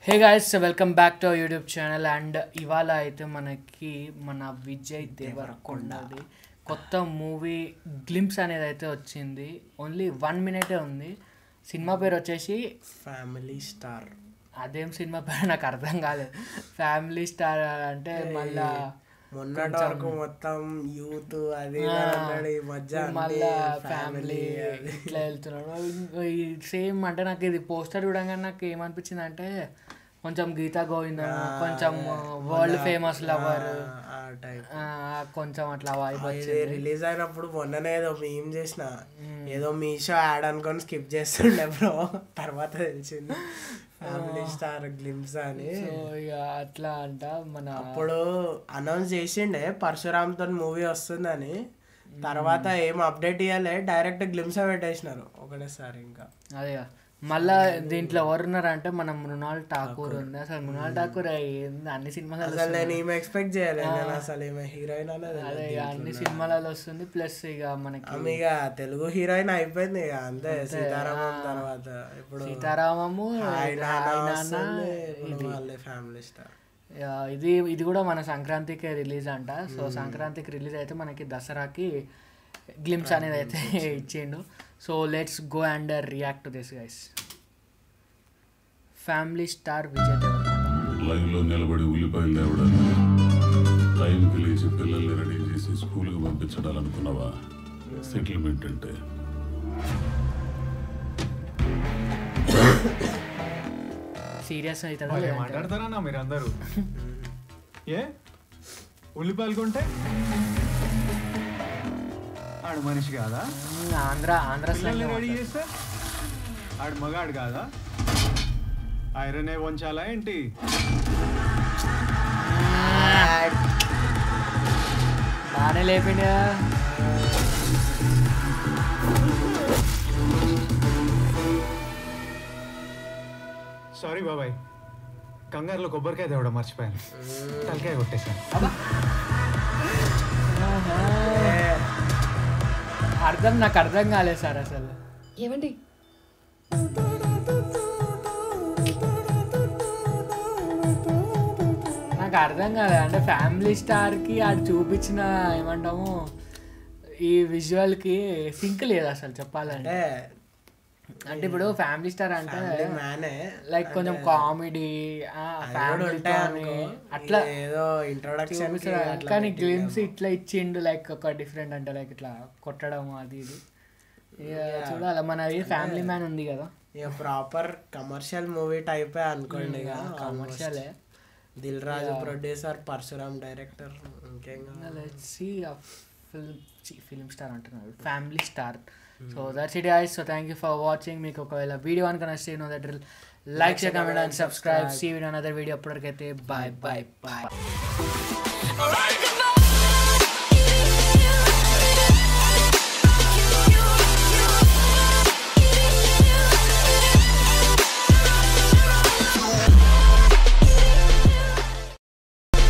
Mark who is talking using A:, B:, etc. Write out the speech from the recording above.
A: Hey guys welcome back to YouTube channel and ఇవాళ అయితే మనకి మన విజయ్ దేవరకొండది కొత్త మూవీ గ్లిమ్స్ అనేది అయితే వచ్చింది ఓన్లీ వన్ మినిటే ఉంది సినిమా పేరు వచ్చేసి
B: ఫ్యామిలీ స్టార్
A: అదేం సినిమా పేరు నాకు అర్థం కాలేదు ఫ్యామిలీ స్టార్ అంటే మళ్ళా
B: మొన్నటి వరకు మొత్తం యూత్ అది ఇది అని అన్నాడు. ఈ మధ్య అన్ని
A: మళ్ళా
B: ఫ్యామిలీ
A: ఫ్యామిలీ ఇట్లా వెళ్తున్నాడు సేమ్ అంటే నాకు ఇది పోస్టర్ చూడంగానే నాకు ఏమనిపించింది అంటే కొంచెం గీతా గోవిందం కొంచెం వరల్డ్ ఫేమస్ లవర్
B: ఆ టైప్
A: కొంచెం అట్లా వైబ్
B: ఇది రిలీజ్ అయినప్పుడు మొన్ననే ఏదో మేం చేసిన ఏదో మీషో యాడ్ అనుకొని స్కిప్ చేస్తుండే బ్రో తర్వాత తెలిసింది ఫ్యామిలీ స్టార్ గ్లిమ్స్ అని
A: సో ఇక అట్లా అంట మన
B: అప్పుడు అనౌన్స్ చేసిండే పరశురామ్తో మూవీ వస్తుందని తర్వాత ఏం అప్డేట్ ఇవ్వలే డైరెక్ట్ గ్లిమ్స్ పెట్టేసినారు ఒకటేసారి ఇంకా
A: అదే మళ్ళా దీంట్లో ఎవరు ఉన్నారంటే మన మృణాల్ ఠాకూర్ ఉంది అసలు మృణాల్ ఠాకూర్ ఏంది అన్ని సినిమాలు
B: అసలు నేను ఈమె ఎక్స్పెక్ట్ చేయలేదు నేను అసలు ఈమె హీరోయిన్ అనేది
A: అదే ఇక అన్ని సినిమాలలో వస్తుంది ప్లస్ ఇక మనకి
B: ఆమె ఇక తెలుగు హీరోయిన్ అయిపోయింది ఇక అంతే సీతారామం తర్వాత ఇప్పుడు
A: సీతారామము
B: ఆయన
A: హాయ్ నాన్న,
B: వస్తుంది, ఇప్పుడు వాళ్ళే ఫ్యామిలీ స్టార్
A: ఆ, ఇది ఇది కూడా మన సంక్రాంతికి రిలీజ్ అంట సో సంక్రాంతికి రిలీజ్ అయితే మనకి దసరాకి గ్లిమ్స్ అనేది అయితే ఇచ్చిండు so let's go and react to this guys family star Vijay Deverakonda
C: లైన్లో నిలబడి ఉల్లిపాయలు తేవడానికి టైంకి లేచి పిల్లల్ని రెడీ చేసి స్కూల్కి పంపించడాలనుకున్నావా సెటిల్మెంట్ అంటే
A: సీరియస్ అవుతాడు
D: భలే మాట్లాడతారన్నా మీరు అందరూ ఏ ఉల్లిపాయలు కొంటే ఆడు మనిషి కాదా
A: ఆంధ్ర ఆంధ్ర
D: పిల్లల్ని
A: slang లో
D: రెడీ చేస్తే ఆడు మగాడు కాదా ఐరనే వంచాలా ఏంటి
A: బాగానే లేపిండు కదా.
D: సారీ బాబాయ్ కంగారులో కొబ్బరికాయ తేవడం మర్చిపోయాను తలకాయ కొట్టేశాను
A: అర్థం నాకు అర్థం కాలేదు సార్ అసలు
E: ఏమండి
A: నాకు అర్థం కాలేదు అంటే ఫ్యామిలీ స్టార్కి ఆడు చూపించిన ఏమంటాము ఈ విజువల్కి సింక్ లేదు అసలు చెప్పాలంటే
B: అంటే
A: అంటే ఇప్పుడు ఫ్యామిలీ స్టార్ అంటే
B: ఫ్యామిలీ మ్యానే
A: లైక్ కొంచెం కామెడీ ఫ్యామిలీ
B: ఉంటాయి అనుకో
A: అట్లా
B: ఏదో ఇంట్రొడక్షన్
A: చూపిస్తాడు కానీ గ్లిమ్స్ ఇట్లా ఇచ్చిండు లైక్ ఒక డిఫరెంట్ అంటే లైక్ ఇట్లా కొట్టడం అది ఇది ఇక చూడాలి మనది ఫ్యామిలీ మ్యాన్ ఉంది కదా
B: ఇక ప్రాపర్ కమర్షియల్ మూవీ టైపే అనుకోండి ఇక
A: కమర్షియలే
B: దిల్ రాజు ప్రొడ్యూసర్ పరశురామ్ డైరెక్టర్ ఇంకేం కావాలి?
A: Let's see film film star అంటున్నారు family star so that's it guys so thank you for watching మీకు ఒకవేళ వీడియో అనుకున్న నచ్చితే no that like share comment and subscribe see video another video అప్పటికైతే బాయ్ బాయ్ బాయ్
F: Alright,